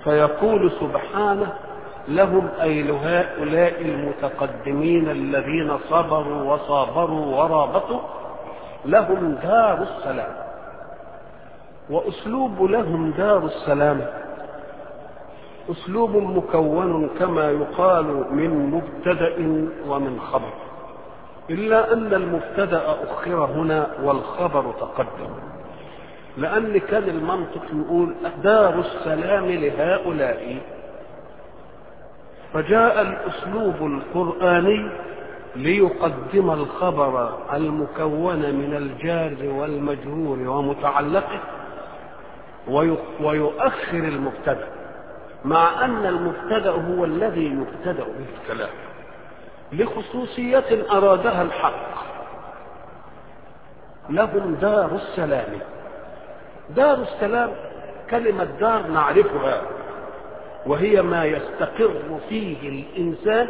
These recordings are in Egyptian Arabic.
فيقول سبحانه لهم أي لهؤلاء المتقدمين الذين صبروا وصابروا ورابطوا لهم دار السلام وأسلوب لهم دار السلام أسلوب مكون كما يقال من مبتدأ ومن خبر إلا أن المبتدأ أخر هنا والخبر تقدم لأن كان المنطق يقول دار السلام لهؤلاء فجاء الأسلوب القرآني ليقدم الخبر المكون من الجار والمجرور ومتعلقه ويؤخر المبتدأ مع أن المبتدأ هو الذي يبتدأ به الكلام لخصوصية أرادها الحق لهم دار السلام دار السلام كلمة دار نعرفها وهي ما يستقر فيه الإنسان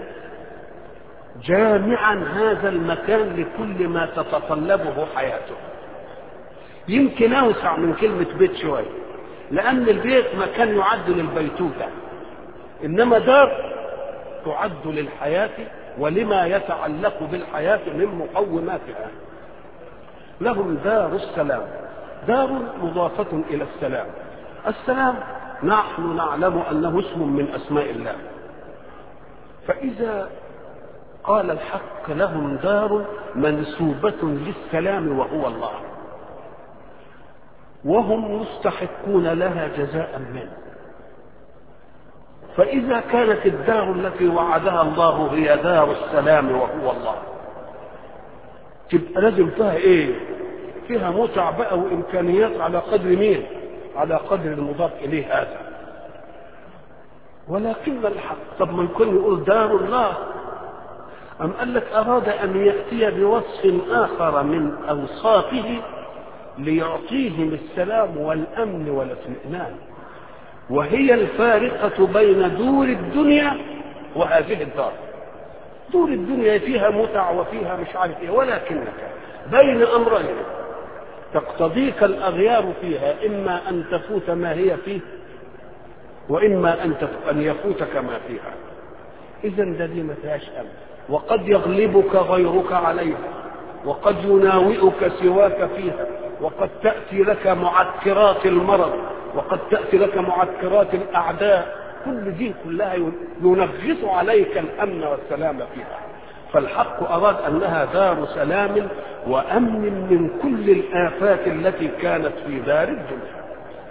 جامعا هذا المكان لكل ما تتطلبه حياته يمكن أوسع من كلمة بيت شوية لأن البيت مكان يعد للبيتوتة إنما دار تعد للحياة ولما يتعلق بالحياة من مقوماتها لهم دار السلام دار مضافة إلى السلام السلام نحن نعلم أنه اسم من أسماء الله فإذا قال الحق لهم دار منسوبة للسلام وهو الله وهم مستحقون لها جزاء منه فإذا كانت الدار التي وعدها الله هي دار السلام وهو الله تبقى لازم فيها ايه فيها متع بقى وامكانيات على قدر مين على قدر المضاف اليه هذا ولكن الحق طب ما يكون يقول دار الله أم قال لك أراد أن يأتي بوصف آخر من أوصافه ليعطيهم السلام والأمن والاطمئنان وهي الفارقة بين دور الدنيا وهذه الدار دور الدنيا فيها متع وفيها مش عارف ايه ولكنك بين امرين تقتضيك الاغيار فيها اما ان تفوت ما هي فيه واما ان ان يفوتك ما فيها اذا ده دي ما فيهاش امن وقد يغلبك غيرك عليها وقد يناوئك سواك فيها وقد تاتي لك معكرات المرض وقد تاتي لك معكرات الاعداء كل دي كلها ينغص عليك الامن والسلام فيها فالحق اراد انها دار سلام وامن من كل الافات التي كانت في دار الدنيا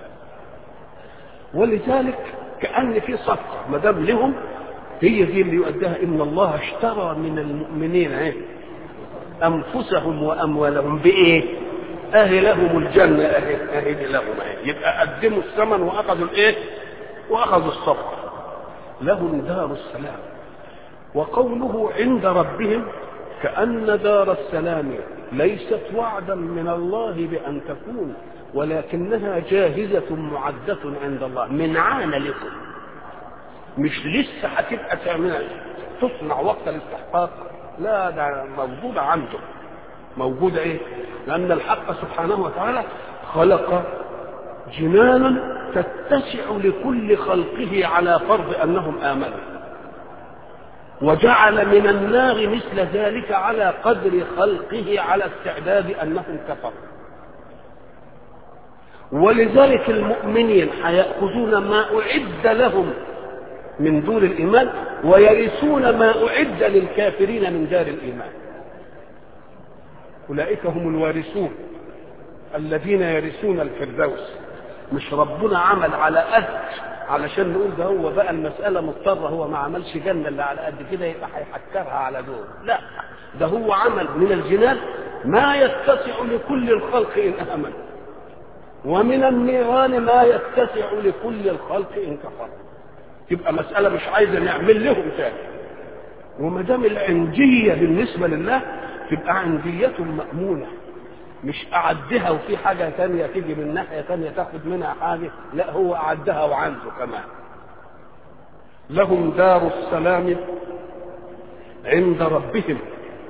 ولذلك كان في صفقه ما دام لهم هي دي اللي يؤديها ان الله اشترى من المؤمنين ايه انفسهم واموالهم بايه اهي لهم الجنه اهي اهي لهم اهي يبقى قدموا الثمن واخذوا الايه واخذوا الصفقه لهم دار السلام وقوله عند ربهم كأن دار السلام ليست وعدا من الله بأن تكون ولكنها جاهزة معدة عند الله من عان لكم مش لسه هتبقى تعمل تصنع وقت الاستحقاق لا ده موجودة عنده موجودة ايه لأن الحق سبحانه وتعالى خلق جنانا تتسع لكل خلقه على فرض أنهم آمنوا وجعل من النار مثل ذلك على قدر خلقه على استعداد أنهم كفروا ولذلك المؤمنين هيأخذون ما أعد لهم من دور الإيمان ويرثون ما أعد للكافرين من دار الإيمان أولئك هم الوارثون الذين يرثون الفردوس مش ربنا عمل على قد علشان نقول ده هو بقى المسألة مضطرة هو ما عملش جنة اللي على قد كده يبقى هيحكرها على دول لا ده هو عمل من الجنان ما يتسع لكل الخلق إن آمن ومن النيران ما يتسع لكل الخلق إن كفر تبقى مسألة مش عايزة نعمل لهم تاني وما دام العندية بالنسبة لله تبقى عندية مأمونة مش أعدها وفي حاجة تانية تيجي من ناحية تانية تاخد منها حاجة لا هو أعدها وعنده كمان لهم دار السلام عند ربهم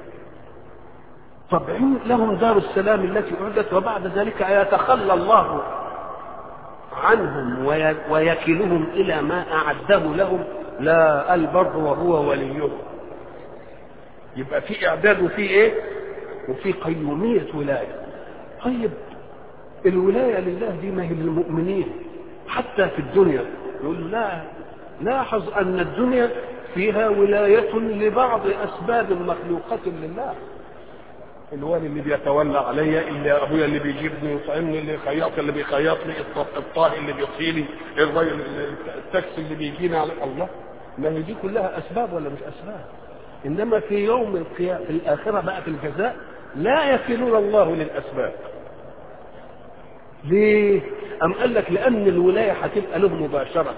طب لهم دار السلام التي أعدت وبعد ذلك يتخلى الله عنهم وي- ويكلهم إلى ما أعده لهم لا البر وهو وليهم يبقى في إعداد وفي إيه وفي قيومية ولاية طيب الولاية لله دي ما هي للمؤمنين حتى في الدنيا يقول لا لاحظ أن الدنيا فيها ولاية لبعض أسباب مخلوقة لله الوالي اللي بيتولى عليا اللي ابويا اللي بيجيبني ويطعمني اللي خياط اللي بيخيط لي الط- الطاهي اللي بيطهي لي الراجل اللي- التاكسي اللي بيجينا على الله ما هي دي كلها اسباب ولا مش اسباب انما في يوم القيامه في الاخره بقى في الجزاء لا يكلون الله للاسباب ليه ام قال لك لان الولايه هتبقى له مباشره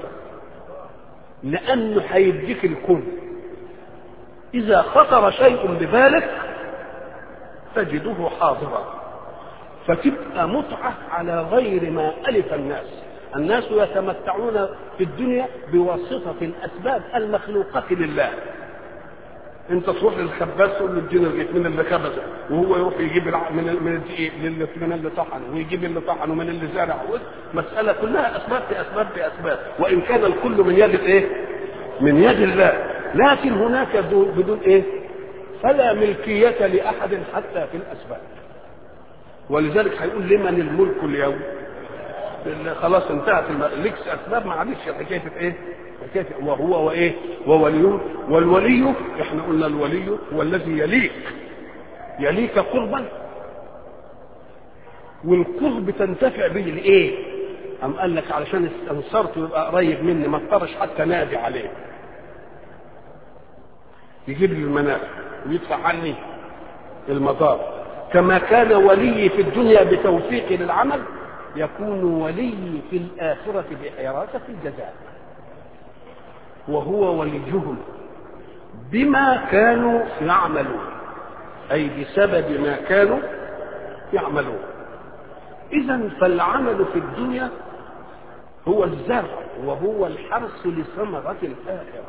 لانه هيديك الكل اذا خطر شيء ببالك تجده حاضرا فتبقى متعة على غير ما ألف الناس الناس يتمتعون في الدنيا بواسطة الأسباب المخلوقة لله انت تروح للخباز تقول له اديني الرغيف من اللي خبزه وهو يروح يجيب الع... من ال- من الدقيق للي- من اللي طحن ويجيب اللي طحن ومن اللي زرع مسألة كلها أسباب في أسباب في أسباب وإن كان الكل من يد إيه؟ من يد الله لكن هناك دون بدون إيه؟ فلا ملكية لأحد حتى في الأسباب ولذلك هيقول لمن الملك اليوم اللي خلاص انتهت الم... لكس أسباب معلش حكاية إيه حكاية وهو وإيه ووليه والولي إحنا قلنا الولي هو الذي يليك يليك قربا والقرب تنتفع به لإيه أم قال لك علشان استنصرت يبقى قريب مني ما اضطرش حتى نادي عليه يجيب لي المنافع ويدفع عني المضار كما كان ولي في الدنيا بتوفيقي للعمل يكون ولي في الآخرة بحراسة الجزاء وهو وليهم بما كانوا يعملون أي بسبب ما كانوا يعملون إذا فالعمل في الدنيا هو الزرع وهو الحرث لثمرة الآخرة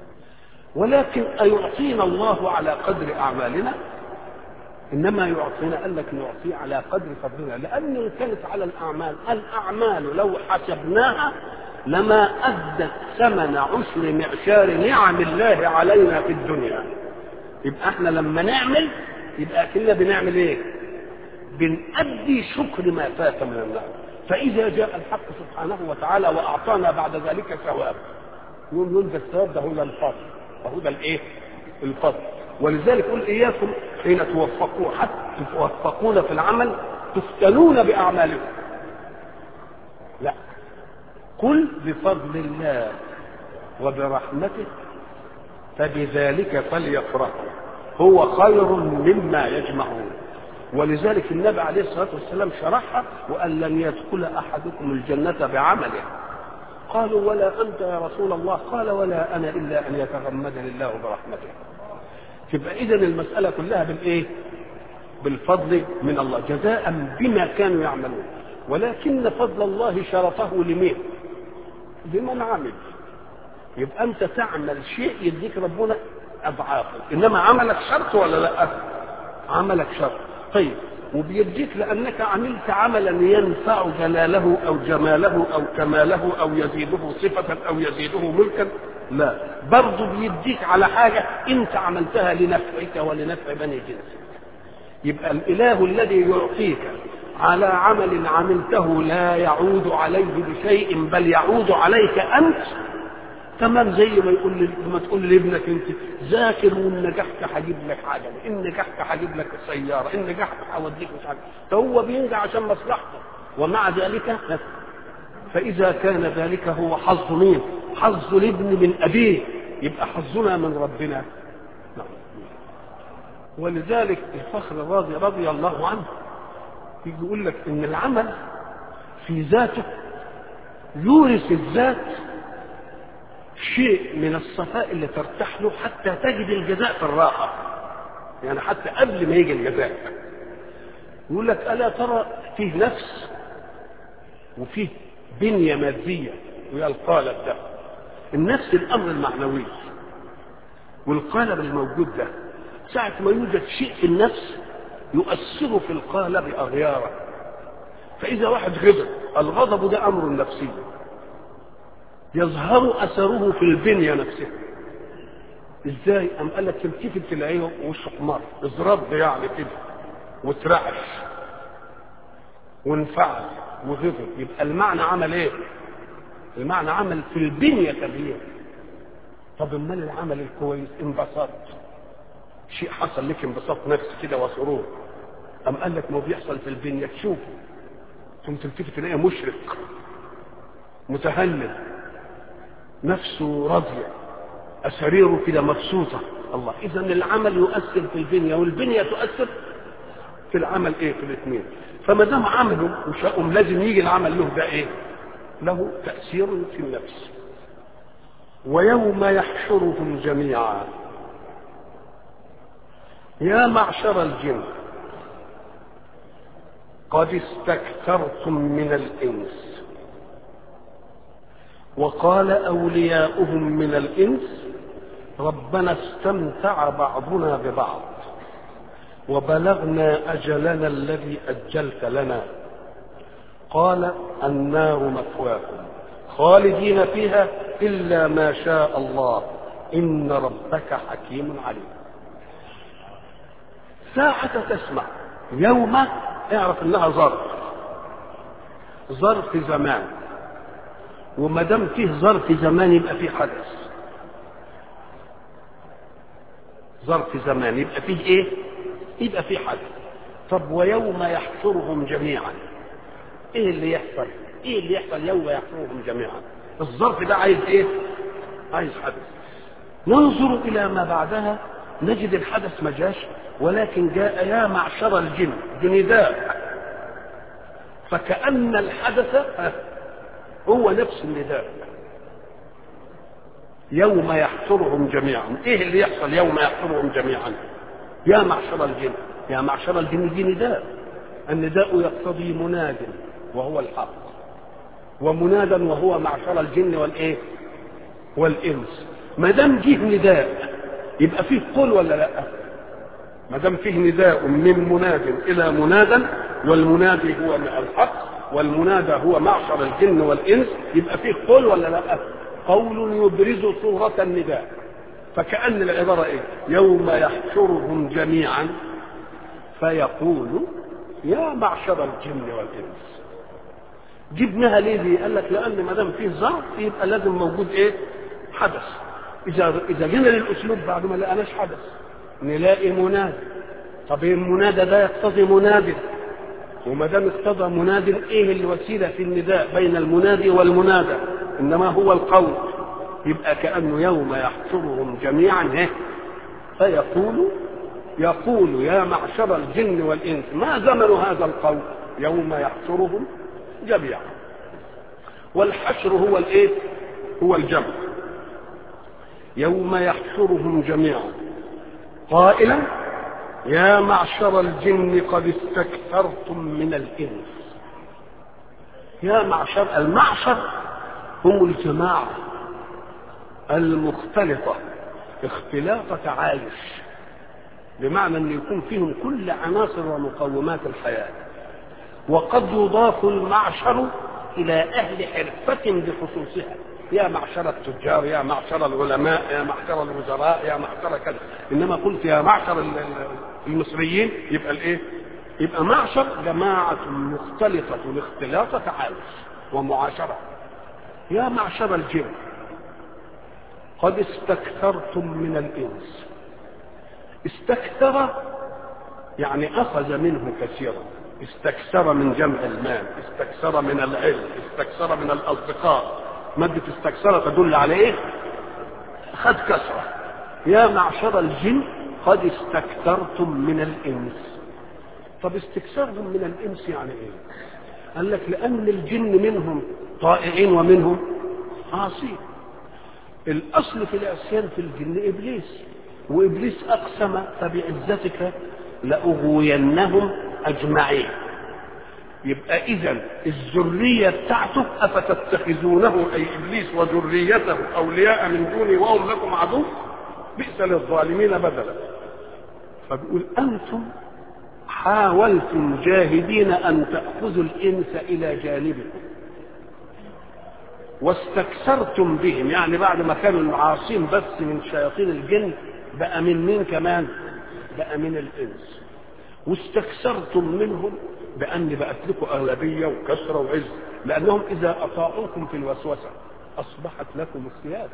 ولكن أيعطينا الله على قدر أعمالنا إنما يعطينا قال لك نعطيه على قدر فضلنا لأن إن كانت على الأعمال الأعمال لو حسبناها لما أدت ثمن عشر معشار نعم الله علينا في الدنيا يبقى احنا لما نعمل يبقى كنا بنعمل ايه بنأدي شكر ما فات من النعم فإذا جاء الحق سبحانه وتعالى وأعطانا بعد ذلك ثواب يقول يقول ده الثواب ده هو ده الفضل فهو ده الايه الفضل ولذلك قل اياكم حين توفقون حتى توفقون في العمل تفتنون باعمالكم لا قل بفضل الله وبرحمته فبذلك فليفرحوا هو خير مما يجمعون ولذلك النبي عليه الصلاه والسلام شرحها وان لن يدخل احدكم الجنه بعمله قالوا ولا انت يا رسول الله قال ولا انا الا ان يتغمدني الله برحمته تبقى اذا المساله كلها بالايه بالفضل من الله جزاء بما كانوا يعملون ولكن فضل الله شرطه لمين لمن عمل يبقى انت تعمل شيء يديك ربنا اضعافه انما عملك شرط ولا لا عملك شرط طيب وبيديك لانك عملت عملا ينفع جلاله او جماله او كماله او يزيده صفه او يزيده ملكا لا برضه بيديك على حاجه انت عملتها لنفعك ولنفع بني جنسك يبقى الاله الذي يعطيك على عمل عملته لا يعود عليه بشيء بل يعود عليك انت تمام زي ما يقول لي لما تقول لابنك انت ذاكر وان نجحت هجيب لك حاجه ان نجحت هجيب لك سياره ان نجحت هوديك مش عارف فهو بينجح عشان مصلحته ومع ذلك فاذا كان ذلك هو حظ مين؟ حظ الابن من ابيه يبقى حظنا من ربنا نعم. ولذلك الفخر الراضي رضي الله عنه يجي يقول لك ان العمل في ذاته يورث الذات شيء من الصفاء اللي ترتاح له حتى تجد الجزاء في الراحة يعني حتى قبل ما يجي الجزاء يقول لك ألا ترى فيه نفس وفيه بنية مادية وهي القالب ده النفس الأمر المعنوي والقالب الموجود ده ساعة ما يوجد شيء في النفس يؤثر في القالب أغيارا فإذا واحد غضب الغضب ده امر نفسي يظهر اثره في البنيه نفسها ازاي ام قال لك تلتفت تلاقيه وشه حمار اضرب يعني كده وترعش وانفعل وغضب يبقى المعنى عمل ايه المعنى عمل في البنيه تغيير طب امال العمل الكويس انبسطت شيء حصل لك انبساط نفسي كده وسرور ام قال لك ما بيحصل في البنيه تشوفه ثم تلتفت تلاقيه مشرق متهلل نفسه راضيه اساريره كده مبسوطه الله اذا العمل يؤثر في البنيه والبنيه تؤثر في العمل ايه في الاثنين فما دام عملوا وشاءهم لازم يجي العمل له ده ايه له تاثير في النفس ويوم يحشرهم جميعا يا معشر الجن قد استكثرتم من الانس وقال اولياؤهم من الانس ربنا استمتع بعضنا ببعض وبلغنا اجلنا الذي اجلت لنا قال النار مثواكم خالدين فيها الا ما شاء الله ان ربك حكيم عليم ساعة تسمع يوم اعرف انها ظرف ظرف زمان وما دام فيه ظرف زمان يبقى فيه حدث ظرف زمان يبقى فيه ايه يبقى فيه حدث طب ويوم يحشرهم جميعا ايه اللي يحصل ايه اللي يحصل يوم يحشرهم جميعا الظرف ده عايز ايه عايز حدث ننظر الى ما بعدها نجد الحدث ما جاش ولكن جاء يا معشر الجن جنداء فكأن الحدث هو نفس النداء يوم يحشرهم جميعا ايه اللي يحصل يوم يحشرهم جميعا يا معشر الجن يا معشر الجن دي نداء النداء يقتضي مناد وهو الحق ومنادا وهو معشر الجن والايه والانس ما دام جه نداء يبقى فيه قول ولا لا ما دام فيه نداء من مناد الى منادى والمنادي هو الحق والمنادى هو معشر الجن والانس يبقى فيه قول ولا لا قول يبرز صورة النداء فكأن العبارة ايه يوم يحشرهم جميعا فيقول يا معشر الجن والانس جبناها ليه دي قال لك لان ما دام فيه ظرف يبقى لازم موجود ايه حدث اذا اذا جينا للاسلوب بعد ما لقناش حدث نلاقي منادي طب المنادى ده يقتضي منادي وما دام اقتضى مناد ايه الوسيله في النداء بين المنادي والمنادى انما هو القول يبقى كانه يوم يحشرهم جميعا ايه فيقول يقول يا معشر الجن والانس ما زمن هذا القول يوم يحشرهم جميعا والحشر هو الايه هو الجمع يوم يحشرهم جميعا قائلا يا معشر الجن قد استكثرتم من الانس يا معشر المعشر هم الجماعه المختلطه اختلاط تعايش بمعنى ان يكون فيهم كل عناصر ومقومات الحياه وقد يضاف المعشر الى اهل حرفه بخصوصها يا معشر التجار يا معشر العلماء يا معشر الوزراء يا معشر كذا انما قلت يا معشر المصريين يبقى الايه يبقى معشر جماعة مختلطة الاختلاط تعايش ومعاشرة يا معشر الجن قد استكثرتم من الإنس استكثر يعني أخذ منه كثيرا استكثر من جمع المال استكثر من العلم استكثر من الأصدقاء مادة استكثر تدل على ايه خد كثرة يا معشر الجن قد استكثرتم من الانس طب استكثارهم من الانس يعني ايه قال لك لان الجن منهم طائعين ومنهم عاصين الاصل في العصيان في الجن ابليس وابليس اقسم فبعزتك لاغوينهم اجمعين يبقى اذا الذريه بتاعته افتتخذونه اي ابليس وذريته اولياء من دوني وهم لكم عدو بئس للظالمين بدلا فبيقول انتم حاولتم جاهدين أن تأخذوا الإنس إلى جانبكم واستكثرتم بهم يعني بعد ما كانوا العاصين بس من شياطين الجن بقى من مين كمان بقى من الإنس واستكثرتم منهم بأن بقت لكم أغلبية وكثرة وعز لأنهم إذا أطاعوكم في الوسوسة أصبحت لكم السيادة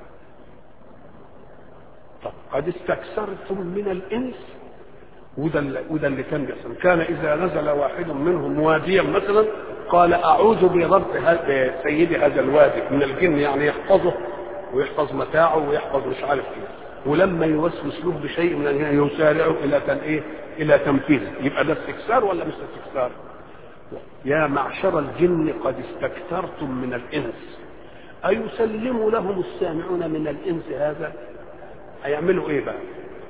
طب قد استكثرتم من الإنس وده اللي, وده اللي كان بيحصل كان إذا نزل واحد منهم واديا مثلا قال أعوذ برب سيدي هذا الوادي من الجن يعني يحفظه ويحفظ متاعه ويحفظ مش عارف ايه ولما يوسوس له بشيء من الجن يسارعه الى تن ايه الى تنفيذه يبقى ده استكثار ولا مش استكثار يا معشر الجن قد استكثرتم من الانس ايسلم لهم السامعون من الانس هذا هيعملوا ايه بقى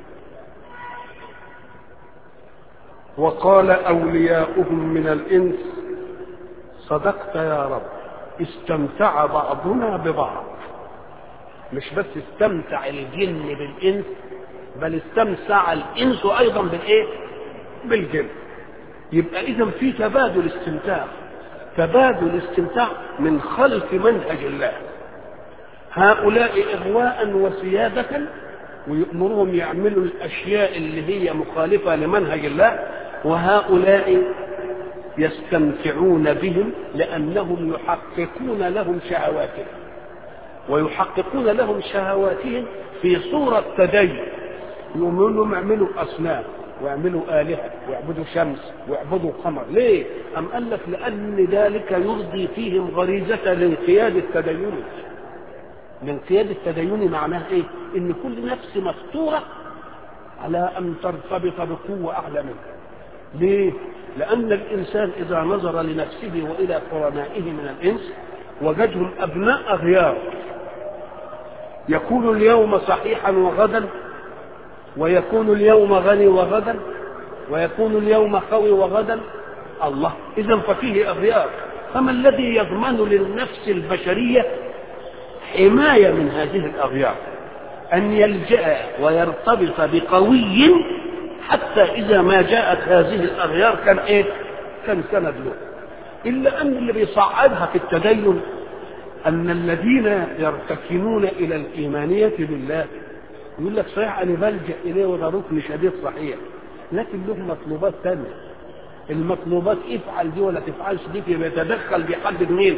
وقال اولياؤهم من الانس صدقت يا رب استمتع بعضنا ببعض مش بس استمتع الجن بالانس بل استمتع الانس ايضا بالايه بالجن يبقى اذا في تبادل استمتاع تبادل استمتاع من خلف منهج الله هؤلاء اغواء وسياده ويأمرهم يعملوا الاشياء اللي هي مخالفه لمنهج الله وهؤلاء يستمتعون بهم لانهم يحققون لهم شهواتهم ويحققون لهم شهواتهم في صورة تدين يقولوا لهم اعملوا أصنام واعملوا آلهة واعبدوا شمس واعبدوا قمر ليه؟ أم قال لك لأن ذلك يرضي فيهم غريزة الانقياد التديني الانقياد التديني معناه ايه؟ ان كل نفس مفطورة على ان ترتبط بقوة اعلى منها ليه؟ لأن الإنسان إذا نظر لنفسه وإلى قرنائه من الإنس وجدهم أبناء أغيار يكون اليوم صحيحا وغدا ويكون اليوم غني وغدا ويكون اليوم قوي وغدا الله إذا ففيه أغيار فما الذي يضمن للنفس البشرية حماية من هذه الأغيار أن يلجأ ويرتبط بقوي حتى إذا ما جاءت هذه الأغيار كان إيه؟ كان سند له إلا أن اللي بيصعدها في التدين أن الذين يرتكنون إلى الإيمانية بالله يقول لك صحيح أنا بلجأ إليه وده ركن شديد صحيح لكن له مطلوبات ثانية المطلوبات افعل دي ولا تفعلش دي بيتدخل بيحدد مين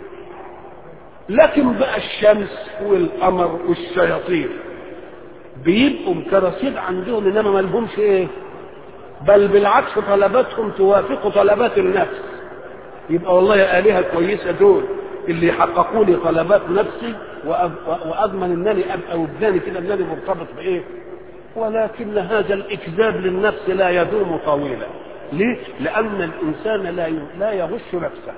لكن بقى الشمس والقمر والشياطين بيبقوا كرصيد عندهم انما ما لهمش ايه بل بالعكس طلباتهم توافق طلبات النفس يبقى والله يا آلهة كويسة دول اللي يحققوا لي طلبات نفسي واضمن انني ابقى وجداني كده انني مرتبط بايه ولكن هذا الاكذاب للنفس لا يدوم طويلا ليه لان الانسان لا لا يغش نفسه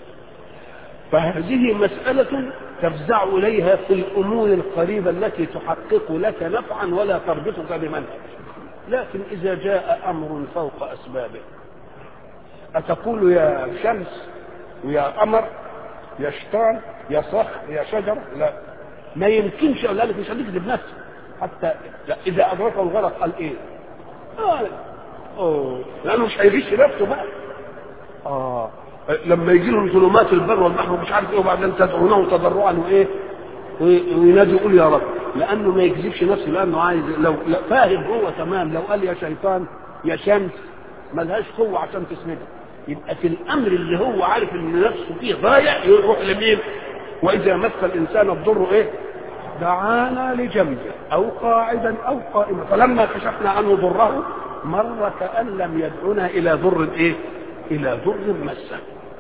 فهذه مسألة تفزع إليها في الأمور القريبة التي تحقق لك نفعا ولا تربطك بمنهج لكن إذا جاء أمر فوق أسبابه أتقول يا شمس ويا قمر يا شيطان يا صخر يا شجر لا ما يمكنش اقول لك مش هتكذب نفسك حتى لا اذا ادركه الغلط قال ايه؟ آه. اوه لانه مش هيغش نفسه بقى اه لما يجي لهم ظلمات البر والبحر ومش عارف ايه وبعدين تدعونه تضرعا وايه وينادي يقول يا رب لانه ما يكذبش نفسه لانه عايز لو فاهم هو تمام لو قال يا شيطان يا شمس ملهاش قوه عشان تسنده يبقى في الامر اللي هو عارف ان نفسه فيه ضايع يروح لمين واذا مس الانسان الضر ايه دعانا لجنبه او قاعدا او قائما فلما كشفنا عنه ضره مر كان لم يدعنا الى ضر ايه الى ضر مسه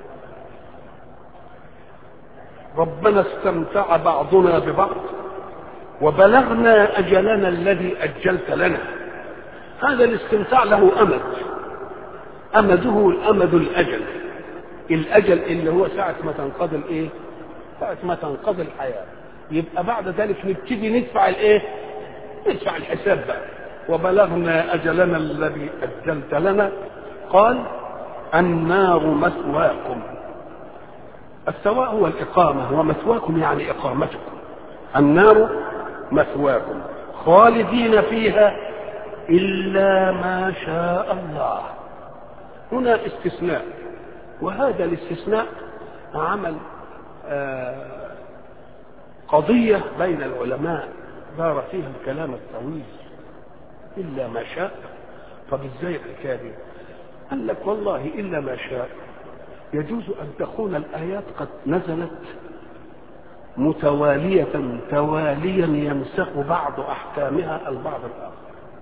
ربنا استمتع بعضنا ببعض وبلغنا اجلنا الذي اجلت لنا هذا الاستمتاع له امد امده الامد الاجل الاجل اللي هو ساعه ما تنقضي الايه ساعه ما تنقضي الحياه يبقى بعد ذلك نبتدي ندفع الايه ندفع الحساب بقى وبلغنا اجلنا الذي اجلت لنا قال النار مثواكم السواء هو الإقامة ومثواكم يعني إقامتكم النار مثواكم خالدين فيها إلا ما شاء الله هنا استثناء وهذا الاستثناء عمل آه قضية بين العلماء دار فيها الكلام الطويل إلا ما شاء طب ازاي الحكاية دي؟ قال لك والله إلا ما شاء يجوز أن تكون الآيات قد نزلت متوالية تواليا يمسك بعض أحكامها البعض الآخر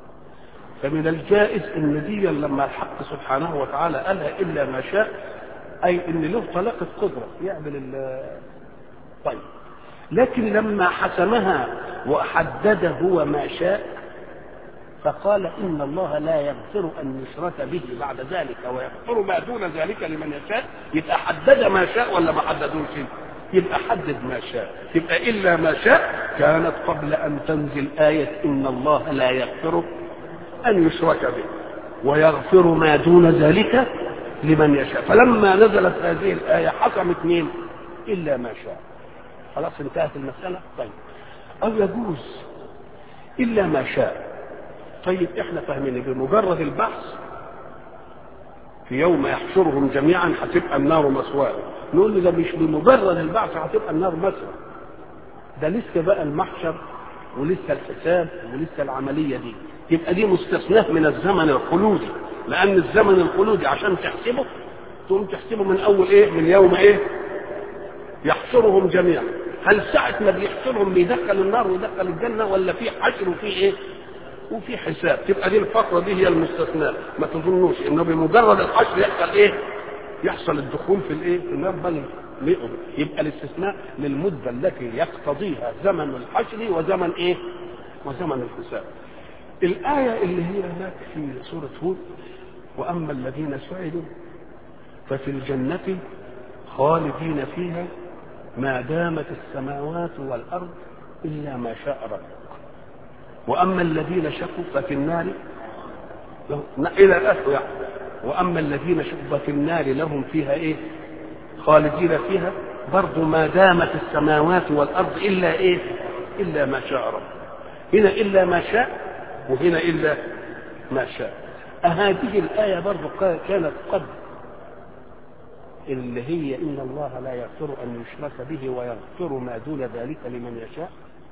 فمن الجائز ان دي لما الحق سبحانه وتعالى قالها الا ما شاء اي ان له طلاقه قدره يعمل طيب لكن لما حسمها وحدد هو ما شاء فقال ان الله لا يغفر ان يشرك به بعد ذلك ويغفر ما دون ذلك لمن يشاء يبقى حدد ما شاء ولا ما حددوش يبقى حدد ما شاء يبقى الا ما شاء كانت قبل ان تنزل ايه ان الله لا يغفر أن يشرك به ويغفر ما دون ذلك لمن يشاء فلما نزلت هذه الآية حكمت مين إلا ما شاء خلاص انتهت المسألة طيب أو يجوز إلا ما شاء طيب احنا فاهمين بمجرد البحث في يوم يحشرهم جميعا هتبقى النار مسواه نقول له ده مش بمجرد البعث هتبقى النار مسوى ده لسه بقى المحشر ولسه الحساب ولسه العملية دي يبقى دي مستثناة من الزمن الخلودي لأن الزمن الخلودي عشان تحسبه تقوم تحسبه من أول إيه؟ من يوم إيه؟ يحشرهم جميعا هل ساعة ما بيحشرهم بيدخل النار ويدخل الجنة ولا في حشر وفي إيه؟ وفي حساب تبقى دي الفقرة دي هي المستثناء ما تظنوش إنه بمجرد الحشر يحصل إيه؟ يحصل الدخول في الإيه؟ في النار بل يبقى الاستثناء للمدة التي يقتضيها زمن الحشر وزمن إيه؟ وزمن الحساب الآية اللي هي هناك في سورة هود وأما الذين سعدوا ففي الجنة خالدين فيها ما دامت السماوات والأرض إلا ما شاء ربك وأما الذين شكوا ففي النار إلى الآخر يعني وأما الذين شكوا ففي النار لهم فيها إيه خالدين فيها برضو ما دامت السماوات والأرض إلا إيه إلا ما شاء ربك هنا إلا ما شاء وهنا إلا ما شاء هذه الآية برضو كانت قبل اللي هي إن الله لا يغفر أن يشرك به ويغفر ما دون ذلك لمن يشاء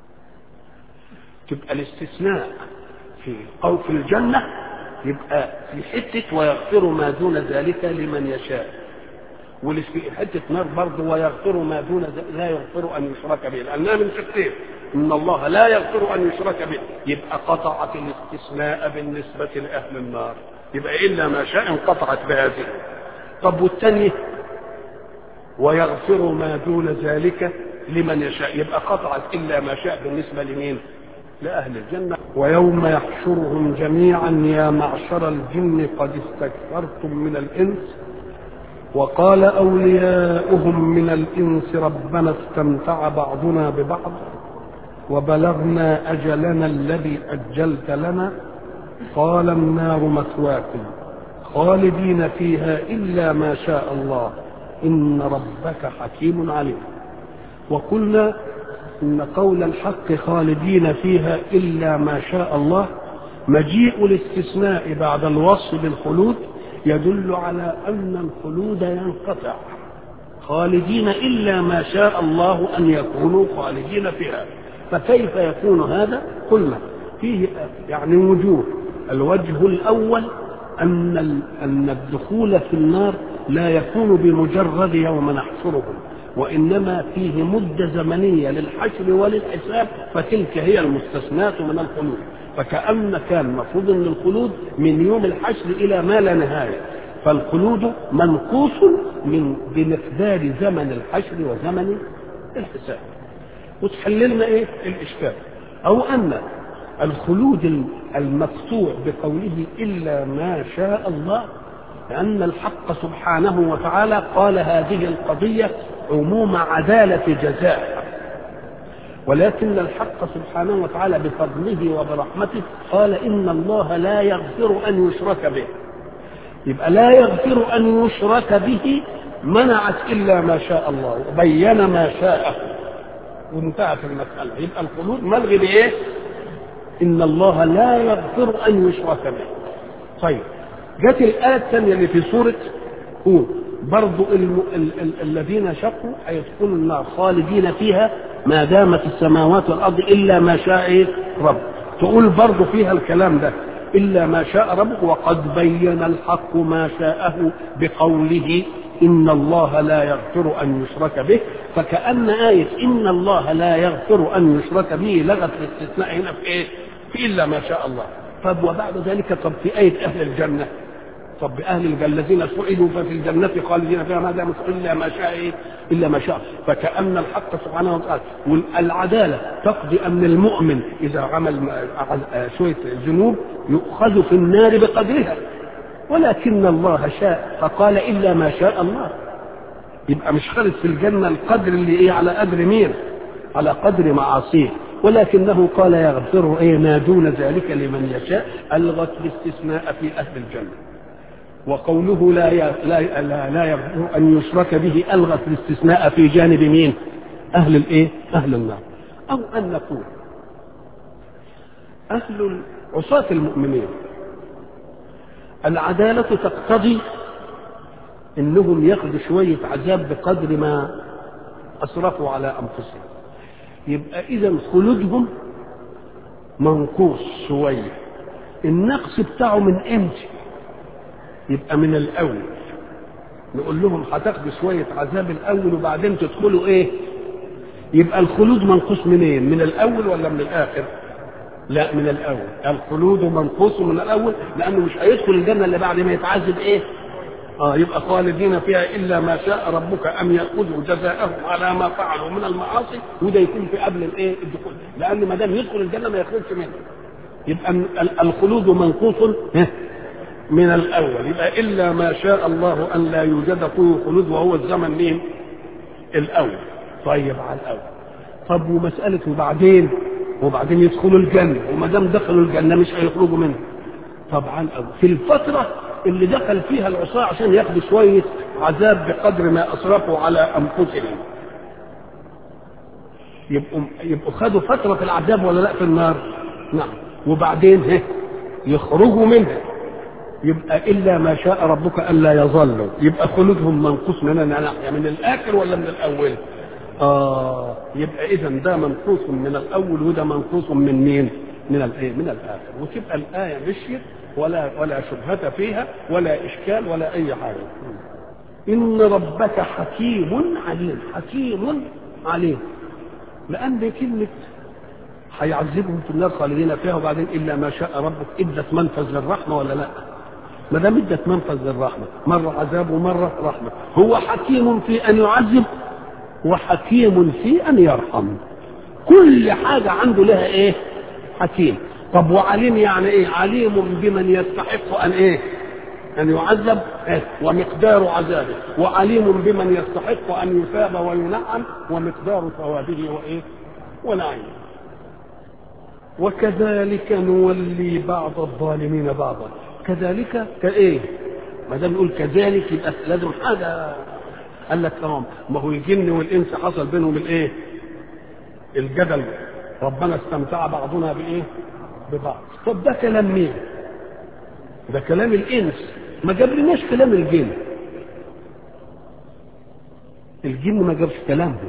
تبقى الاستثناء في أو في الجنة يبقى في حتة ويغفر ما دون ذلك لمن يشاء واللي في حتة نار برضه ويغفر ما دون ذلك لا يغفر أن يشرك به لأنها من شقين إن الله لا يغفر أن يشرك به يبقى قطعت الاستثناء بالنسبة لأهل النار يبقى إلا ما شاء انقطعت بهذه طب والثانية ويغفر ما دون ذلك لمن يشاء يبقى قطعت إلا ما شاء بالنسبة لمين لأهل الجنة ويوم يحشرهم جميعا يا معشر الجن قد استكثرتم من الإنس وقال أولياؤهم من الإنس ربنا استمتع بعضنا ببعض وبلغنا أجلنا الذي أجلت لنا قال النار مثواكم خالدين فيها إلا ما شاء الله إن ربك حكيم عليم وقلنا إن قول الحق خالدين فيها إلا ما شاء الله مجيء الاستثناء بعد الوصف بالخلود يدل على أن الخلود ينقطع خالدين إلا ما شاء الله أن يكونوا خالدين فيها فكيف يكون هذا قلنا فيه يعني وجوه الوجه الأول أن أن الدخول في النار لا يكون بمجرد يوم نحشرهم وإنما فيه مدة زمنية للحشر وللحساب فتلك هي المستثناة من الخلود فكأن كان مفروض أن الخلود من يوم الحشر إلى ما لا نهاية فالخلود منقوص من بمقدار زمن الحشر وزمن الحساب وتحللنا ايه الاشكال او ان الخلود المقطوع بقوله الا ما شاء الله لان الحق سبحانه وتعالى قال هذه القضيه عموم عداله جزاء ولكن الحق سبحانه وتعالى بفضله وبرحمته قال ان الله لا يغفر ان يشرك به يبقى لا يغفر ان يشرك به منعت الا ما شاء الله وبين ما شاءه وانتهت المسألة يبقى الخلود ملغي بإيه؟ إن الله لا يغفر أن يشرك به. طيب جت الآية الثانية اللي في سورة هود برضو الم... ال... ال... الذين شقوا هيدخلوا النار خالدين فيها ما دامت السماوات والأرض إلا ما شاء إيه؟ رب تقول برضو فيها الكلام ده إلا ما شاء ربك وقد بين الحق ما شاءه بقوله إن الله لا يغفر أن يشرك به فكأن آية إن الله لا يغفر أن يشرك به لغت الاستثناء هنا في إيه؟ في إلا ما شاء الله طب وبعد ذلك طب في آية أهل الجنة طب أهل الجنة الذين سئلوا ففي الجنة خالدين فيها ما دام إلا ما شاء إيه؟ إلا ما شاء فكأن الحق سبحانه وتعالى والعدالة تقضي أن المؤمن إذا عمل شوية ذنوب يؤخذ في النار بقدرها ولكن الله شاء فقال إلا ما شاء الله يبقى مش خالد في الجنة القدر اللي إيه على قدر مين على قدر معاصيه ولكنه قال يغفر إيه ما دون ذلك لمن يشاء ألغت الاستثناء في أهل الجنة وقوله لا لا لا, لا يغفر أن يشرك به ألغت الاستثناء في جانب مين أهل الإيه أهل النار أو أن نقول أهل عصاة المؤمنين العدالة تقتضي انهم ياخذوا شوية عذاب بقدر ما اسرفوا على انفسهم يبقى اذا خلودهم منقوص شوية النقص بتاعه من امتى يبقى من الاول نقول لهم هتاخدوا شوية عذاب الاول وبعدين تدخلوا ايه يبقى الخلود منقوص منين من الاول ولا من الاخر لا من الاول الخلود منقوص من الاول لانه مش هيدخل الجنه اللي بعد ما يتعذب ايه اه يبقى خالدين فيها الا ما شاء ربك ان ياخذوا جزاءهم على ما فعلوا من المعاصي وده يكون في قبل الايه الدخول لان ما دام يدخل الجنه ما يخرجش منها يبقى الخلود منقوص من الاول يبقى الا ما شاء الله ان لا يوجد فيه خلود وهو الزمن مين الاول طيب على الاول طب ومساله وبعدين وبعدين يدخلوا الجنة وما دام دخلوا الجنة مش هيخرجوا منها طبعا في الفترة اللي دخل فيها العصاة عشان ياخدوا شوية عذاب بقدر ما أسرفوا على أنفسهم يبقوا يبقوا خدوا فترة في العذاب ولا لا في النار؟ نعم وبعدين هي يخرجوا منها يبقى إلا ما شاء ربك ألا يظلوا يبقى خلودهم منقوص مننا ناحية من الآخر ولا من الأول؟ آه يبقى إذا ده منقوص من الأول وده منقوص من مين؟ من الإيه؟ من الآخر وتبقى الآية مشيت ولا ولا شبهة فيها ولا إشكال ولا أي حاجة. إن ربك حكيم عليم، حكيم عليم. لأن كلمة هيعذبهم في النار خالدين فيها وبعدين إلا ما شاء ربك إدت منفذ للرحمة ولا لا؟ ما دام ادت منفذ للرحمة، مرة عذاب ومرة رحمة، هو حكيم في أن يعذب وحكيم في ان يرحم كل حاجه عنده لها ايه حكيم طب وعليم يعني ايه عليم بمن يستحق ان ايه ان يعذب إيه؟ ومقدار عذابه وعليم بمن يستحق ان يثاب وينعم ومقدار ثوابه وايه ونعيمه وكذلك نولي بعض الظالمين بعضا كذلك كايه ما دام نقول كذلك يبقى لازم حاجه قال لك تمام ما هو الجن والانس حصل بينهم الايه الجدل ربنا استمتع بعضنا بايه ببعض طب ده كلام مين ده كلام الانس ما جابلناش كلام الجن الجن ما جابش كلامهم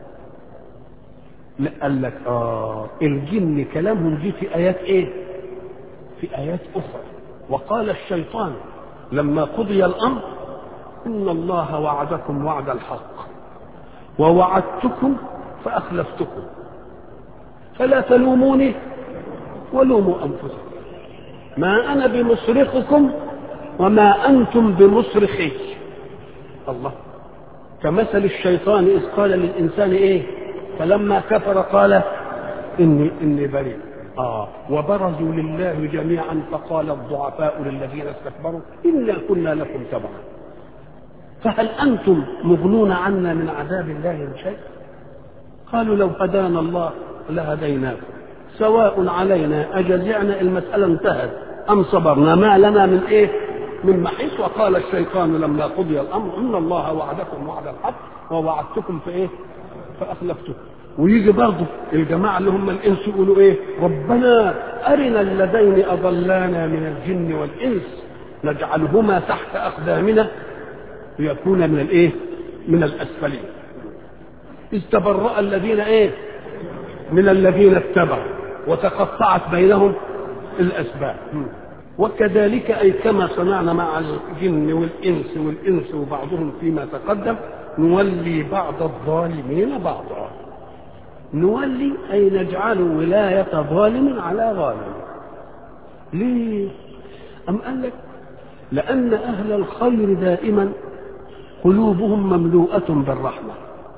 لا قال لك اه الجن كلامهم دي في ايات ايه في ايات اخرى وقال الشيطان لما قضي الامر إن الله وعدكم وعد الحق ووعدتكم فأخلفتكم فلا تلوموني ولوموا أنفسكم ما أنا بمصرخكم وما أنتم بمصرخي الله كمثل الشيطان إذ قال للإنسان إيه فلما كفر قال إني إني بريء آه وبرزوا لله جميعا فقال الضعفاء للذين استكبروا إنا كنا لكم تبعا فهل أنتم مغنون عنا من عذاب الله من شيء قالوا لو هدانا الله لهديناكم سواء علينا أجزعنا المسألة انتهت أم صبرنا ما لنا من إيه من محيص وقال الشيطان لما قضي الأمر إن الله وعدكم وعد الحق ووعدتكم في إيه فأخلفتكم ويجي برضه الجماعة اللي هم الإنس يقولوا إيه ربنا أرنا اللذين أضلانا من الجن والإنس نجعلهما تحت اقدامنا ليكون من الايه من الاسفلين اذ تبرأ الذين ايه من الذين اتبعوا وتقطعت بينهم الاسباب وكذلك اي كما صنعنا مع الجن والانس والانس وبعضهم فيما تقدم نولي بعض الظالمين بعضا نولي اي نجعل ولايه ظالم على ظالم ليه ام قال لك لان اهل الخير دائما قلوبهم مملوءه بالرحمه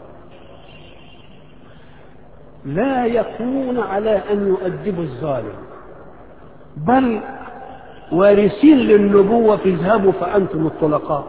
لا يكون على ان يؤدبوا الظالم بل وارثين للنبوة اذهبوا فأنتم الطلقاء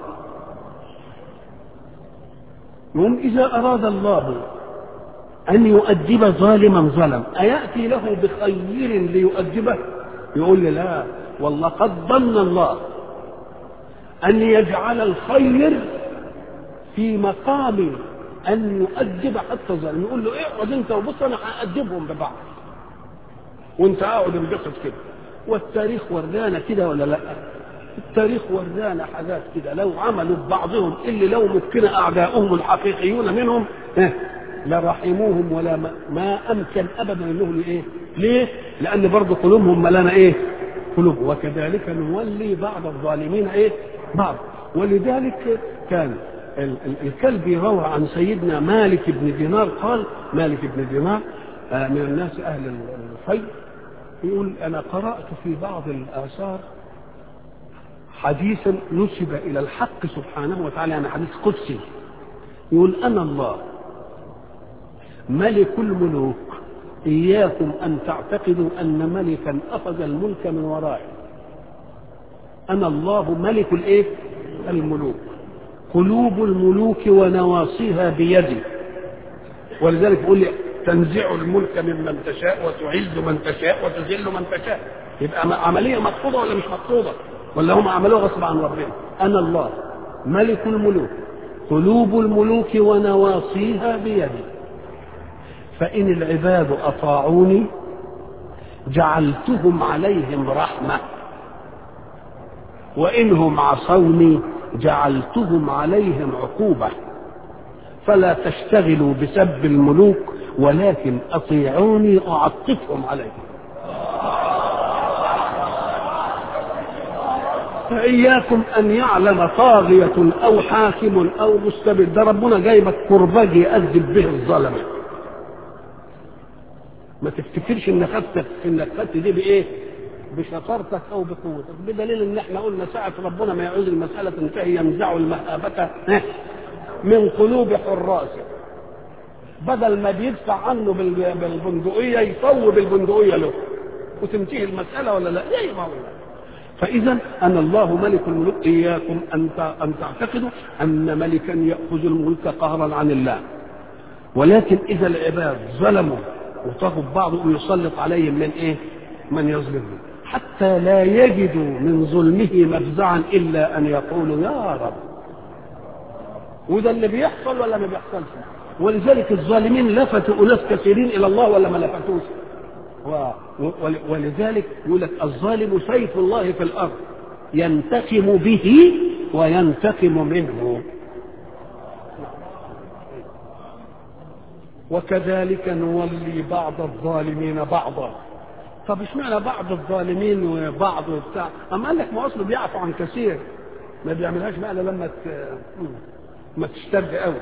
يوم إذا أراد الله أن يؤدب ظالما ظلم أيأتي له بخير ليؤدبه يقول لي لا والله قد ظن الله أن يجعل الخير في مقام أن يؤدب حتى الظالم يقول له اقعد أنت وبص أنا هأدبهم ببعض وأنت قاعد انبسط كده والتاريخ ورانا كده ولا لا التاريخ ورانا حاجات كده لو عملوا ببعضهم اللي لو مكن اعداؤهم الحقيقيون منهم اه لرحموهم ولا ما, ما امكن ابدا انهم ايه ليه لان برضه قلوبهم ملانه ايه قلوب وكذلك نولي بعض الظالمين ايه بعض ولذلك كان الكلب يروى عن سيدنا مالك بن دينار قال مالك بن دينار من الناس اهل الخير يقول أنا قرأت في بعض الآثار حديثا نسب إلى الحق سبحانه وتعالى يعني حديث قدسي يقول أنا الله ملك الملوك إياكم أن تعتقدوا أن ملكا أخذ الملك من ورائي أنا الله ملك الإيه؟ الملوك قلوب الملوك ونواصيها بيدي ولذلك يقول لي تنزع الملك ممن تشاء وتعز من تشاء وتذل من تشاء يبقى عمليه مقصوده ولا مش مقصوده ولا هم عملوها غصب عن ربنا انا الله ملك الملوك قلوب الملوك ونواصيها بيدي فان العباد اطاعوني جعلتهم عليهم رحمه وانهم عصوني جعلتهم عليهم عقوبه فلا تشتغلوا بسب الملوك ولكن اطيعوني اعطفهم عليكم فإياكم أن يعلم طاغية أو حاكم أو مستبد ده ربنا جايبك كرباج يأذب به الظلمة ما تفتكرش ان خدتك انك خدت دي بايه؟ بشطارتك او بقوتك بدليل ان احنا قلنا ساعة ربنا ما يعوز المسألة تنتهي ينزع المهابة من قلوب حراسه بدل ما بيدفع عنه بالبندقية يصوب البندقية له وتنتهي المسألة ولا لا؟ زي ما هو فإذا أنا الله ملك الملوك إياكم أن أن تعتقدوا أن ملكا يأخذ الملك قهرا عن الله ولكن إذا العباد ظلموا وطغوا بعض يسلط عليهم من إيه؟ من يظلمهم حتى لا يجدوا من ظلمه مفزعا إلا أن يقولوا يا رب وده اللي بيحصل ولا ما بيحصلش ولذلك الظالمين لفتوا أناس كثيرين إلى الله ولا ما لفتوش ولذلك يقول لك الظالم سيف الله في الارض ينتقم به وينتقم منه وكذلك نولي بعض الظالمين بعضا طب اشمعنى بعض الظالمين وبعض بتاع اما قال لك ما اصله بيعفو عن كثير ما بيعملهاش بقى لما ما تشتد قوي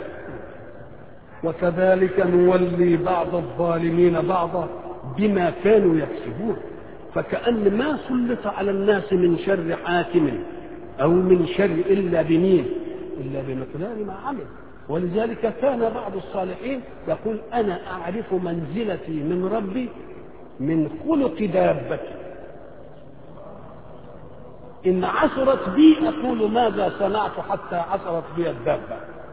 وكذلك نولي بعض الظالمين بعضا بما كانوا يكسبون فكأن ما سلط على الناس من شر حاكم أو من شر إلا بمين إلا بمقدار ما عمل ولذلك كان بعض الصالحين يقول أنا أعرف منزلتي من ربي من خلق دابتي إن عثرت بي أقول ماذا صنعت حتى عثرت بي الدابة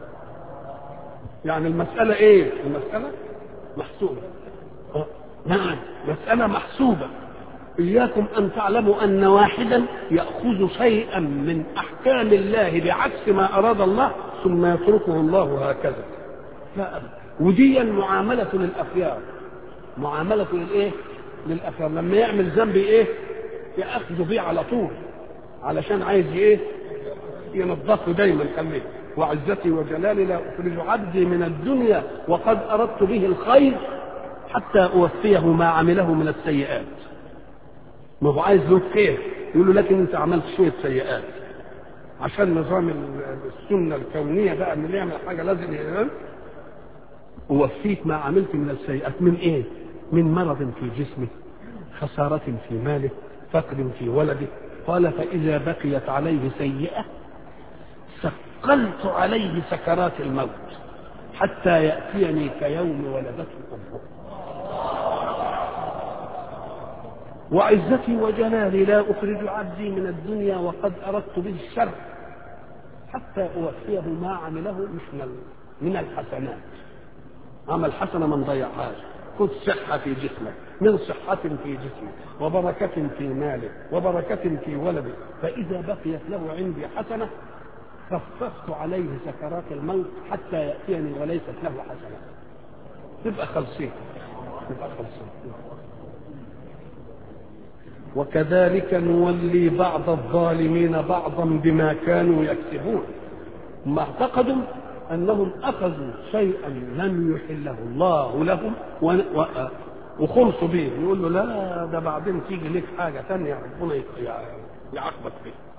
يعني المسألة إيه المسألة محسوبة نعم مسألة محسوبة إياكم أن تعلموا أن واحدا يأخذ شيئا من أحكام الله بعكس ما أراد الله ثم يتركه الله هكذا لا أبدا ودي معاملة للأخيار معاملة للإيه؟ للأخيار لما يعمل ذنب إيه؟ يأخذ به على طول علشان عايز ايه ينظفه دايما خليه وعزتي وجلالي لا اخرج عبدي من الدنيا وقد اردت به الخير حتى اوفيه ما عمله من السيئات ما هو عايز له خير يقول له لكن انت عملت شويه سيئات عشان نظام السنه الكونيه بقى ان اللي يعمل حاجه لازم يعمل اوفيك ما عملت من السيئات من ايه؟ من مرض في جسمه خسارة في ماله فقر في ولده قال فإذا بقيت عليه سيئة ثقلت عليه سكرات الموت حتى يأتيني كيوم ولدته أمه وعزتي وجلالي لا أخرج عبدي من الدنيا وقد أردت به الشر حتى أوفيه ما عمله مش من من الحسنات عمل حسنة ما نضيعهاش خذ صحة في جسمك من صحة في جسمك وبركة في مالك وبركة في ولدك فإذا بقيت له عندي حسنة خففت عليه سكرات الموت حتى يأتيني وليست له حسنة تبقى خلصين تبقى خلصين وكذلك نولي بعض الظالمين بعضا بما كانوا يكسبون ما اعتقدوا انهم اخذوا شيئا لم يحله الله لهم و... و... وخلصوا به يقول له لا ده بعدين تيجي لك حاجه ثانيه ربنا يعاقبك فيها